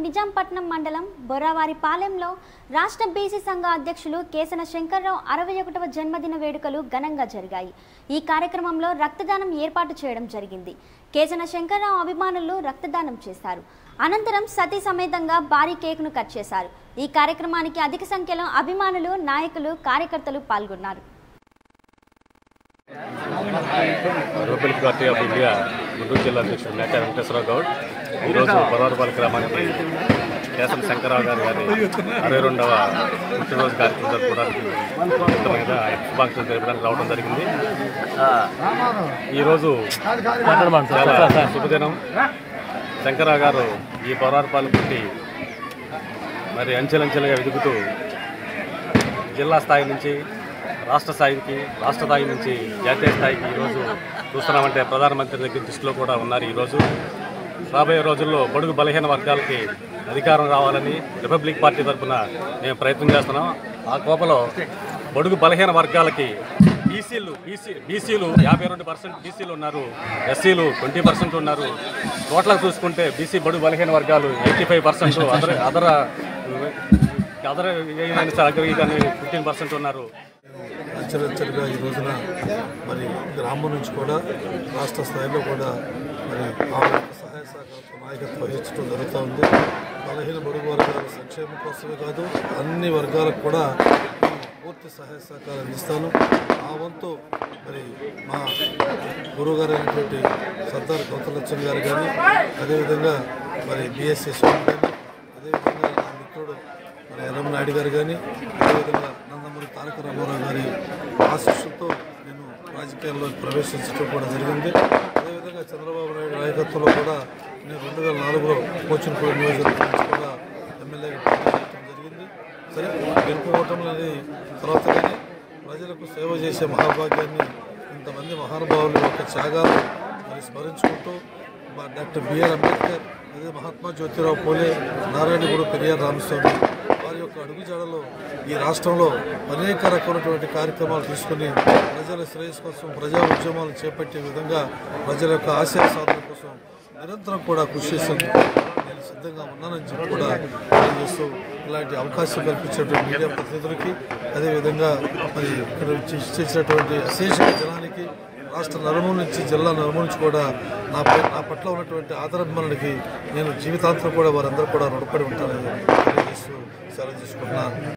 నిజాంపట్నం మండలం బొరావారిపాలెంలో రాష్ట్ర బీసీ సంఘ అధ్యక్షులు కేసన శంకర్రావు అరవై ఒకటవ జన్మదిన వేడుకలు ఘనంగా జరిగాయి ఈ కార్యక్రమంలో రక్తదానం ఏర్పాటు చేయడం జరిగింది కేసన శంకర్రావు అభిమానులు రక్తదానం చేశారు అనంతరం సతీ సమేతంగా భారీ కేకును కట్ చేశారు ఈ కార్యక్రమానికి అధిక సంఖ్యలో అభిమానులు నాయకులు కార్యకర్తలు పాల్గొన్నారు రూపల్ పార్టీ ఆఫ్ ఇండియా గుంటూరు జిల్లా అధ్యక్షుడు మేక వెంకటేశ్వరరావు గౌడ్ ఈరోజు బొరవరపల్లి గ్రామానికి కేశవ శంకరరావు గారి గారి అరవై రెండవ పుట్టినరోజు కార్యక్రమం జరుపుకోవడానికి మీద శుభాకాంక్షలు తెలిపడానికి రావడం జరిగింది ఈరోజు చాలా శుభదినం శంకరరావు గారు ఈ బొరవరపల్లి పుట్టి మరి అంచెలంచెలుగా ఎదుగుతూ జిల్లా స్థాయి నుంచి రాష్ట్ర స్థాయికి రాష్ట్ర స్థాయి నుంచి జాతీయ స్థాయికి ఈరోజు చూస్తున్నామంటే ప్రధానమంత్రి దగ్గర దృష్టిలో కూడా ఉన్నారు ఈరోజు రాబోయే రోజుల్లో బడుగు బలహీన వర్గాలకి అధికారం రావాలని రిపబ్లిక్ పార్టీ తరఫున మేము ప్రయత్నం చేస్తున్నాం ఆ కోపలో బడుగు బలహీన వర్గాలకి బీసీలు బీసీ బీసీలు యాభై రెండు పర్సెంట్ బీసీలు ఉన్నారు ఎస్సీలు ట్వంటీ పర్సెంట్ ఉన్నారు టోటల్గా చూసుకుంటే బీసీ బడుగు బలహీన వర్గాలు eighty five percent other other other అగ్రగీ కానీ ఫిఫ్టీన్ పర్సెంట్ ఉన్నారు అంచెలంచెలుగా ఈ రోజున మరి గ్రామం నుంచి కూడా రాష్ట్ర స్థాయిలో కూడా మరి ఆమె సహాయ సహకారంతో నాయకత్వం వహించడం జరుగుతూ ఉంది బలహీన బడుగు వర్గాల సంక్షేమం కోసమే కాదు అన్ని వర్గాలకు కూడా నేను పూర్తి సహాయ సహకారం అందిస్తాను ఆ వంతు మరి మా గురువు గారు అయినటువంటి సర్దార్ గౌతలక్ష్యం గారు కానీ అదేవిధంగా మరి బిఎస్సి స్వామి కానీ అదేవిధంగా నా మిత్రుడు మరి ఎర్రం నాయుడు గారు కానీ అదేవిధంగా నందమూరి తారక రామారావు గారి ఆశీస్సులతో నేను రాజకీయాల్లో ప్రవేశించడం కూడా జరిగింది అదేవిధంగా చంద్రబాబు నాయుడు నాయకత్వంలో కూడా నేను రెండు వేల నాలుగులో పోచినపూడి నియోజకవర్గం నుంచి కూడా ఎమ్మెల్యేగా పోటీ చేయడం జరిగింది సరే గెలుపు ఓటములు అనేది తర్వాత కానీ ప్రజలకు సేవ చేసే మహాభాగ్యాన్ని ఇంతమంది మహానుభావుల యొక్క త్యాగాలు మరి స్మరించుకుంటూ మా డాక్టర్ బిఆర్ అంబేద్కర్ అదే మహాత్మా జ్యోతిరావు పూలే నారాయణగూడ పెరియార్ రామస్వామి వారి యొక్క అడుగుజాడలో ఈ రాష్ట్రంలో అనేక రకమైనటువంటి కార్యక్రమాలు తీసుకుని ప్రజల శ్రేయస్సు కోసం ప్రజా ఉద్యమాలు చేపట్టే విధంగా ప్రజల యొక్క ఆశయ సాధన కోసం నిరంతరం కూడా కృషి చేసేందుకు నేను సిద్ధంగా ఉన్నానని చెప్పి కూడా తెలియజేస్తూ ఇలాంటి అవకాశం కల్పించినటువంటి మీడియా ప్రతినిధులకి అదేవిధంగా మరి ఇక్కడ చేసినటువంటి అశేష జనానికి రాష్ట్ర నలుమూల నుంచి జిల్లా నలుమూల నుంచి కూడా నా పై- నా పట్ల ఉన్నటువంటి ఆదరణకి నేను జీవితాంతం కూడా వారందరూ కూడా రుణపడి ఉంటానని తెలియజేస్తూ సెలవు తీసుకుంటున్నాను